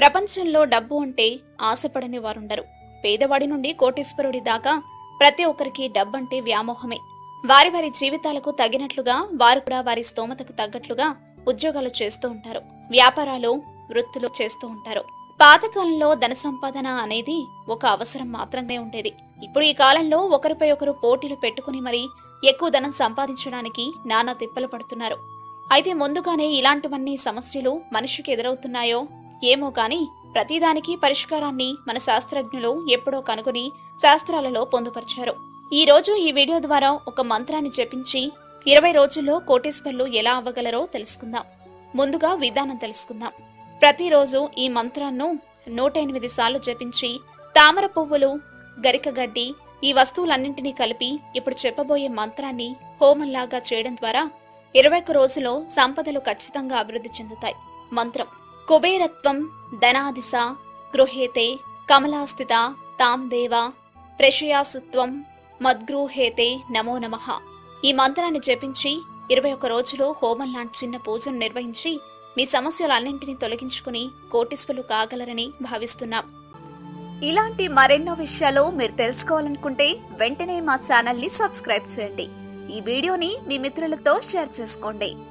ప్రపంచంలో డబ్బు అంటే ఆశపడని వారుండరు పేదవాడి నుండి కోటీశ్వరుడి దాకా ప్రతి ఒక్కరికి డబ్బంటే వ్యామోహమే వారి వారి జీవితాలకు తగినట్లుగా వారు కూడా వారి స్తోమతకు తగ్గట్లుగా ఉద్యోగాలు చేస్తూ ఉంటారు వ్యాపారాలు వృత్తులు చేస్తూ ఉంటారు పాతకాలంలో ధన సంపాదన అనేది ఒక అవసరం మాత్రమే ఉండేది ఇప్పుడు ఈ కాలంలో ఒకరిపై ఒకరు పోటీలు పెట్టుకుని మరీ ఎక్కువ ధనం సంపాదించడానికి నానా తిప్పలు పడుతున్నారు అయితే ముందుగానే ఇలాంటివన్నీ సమస్యలు మనిషికి ఎదురవుతున్నాయో ఏమో గాని ప్రతిదానికి పరిష్కారాన్ని మన శాస్త్రజ్ఞులు ఎప్పుడో కనుగొని శాస్త్రాలలో పొందుపరిచారు ఈ రోజు ఈ వీడియో ద్వారా ఒక మంత్రాన్ని జపించి ఇరవై రోజుల్లో కోటేశ్వర్లు ఎలా అవ్వగలరో తెలుసుకుందాం ముందుగా విధానం తెలుసుకుందాం ప్రతిరోజు ఈ మంత్రాన్ని నూట ఎనిమిది సార్లు జపించి తామర పువ్వులు గరికగడ్డి ఈ వస్తువులన్నింటినీ కలిపి ఇప్పుడు చెప్పబోయే మంత్రాన్ని హోమంలాగా చేయడం ద్వారా ఇరవై ఒక్క రోజులో సంపదలు ఖచ్చితంగా అభివృద్ధి చెందుతాయి మంత్రం కుబేరత్వం ధనాదిశ గృహేతే కమలాస్థిత తాం దేవ ప్రషయాసుత్వం మద్గృహేతే నమో నమః ఈ మంత్రాన్ని జపించి ఇరవై ఒక్క రోజులో హోమం లాంటి చిన్న పూజను నిర్వహించి మీ సమస్యలన్నింటినీ తొలగించుకుని కోటీశ్వరులు కాగలరని భావిస్తున్నాం ఇలాంటి మరెన్నో విషయాలు మీరు తెలుసుకోవాలనుకుంటే వెంటనే మా ఛానల్ ని సబ్స్క్రైబ్ చేయండి ఈ వీడియోని మీ మిత్రులతో షేర్ చేసుకోండి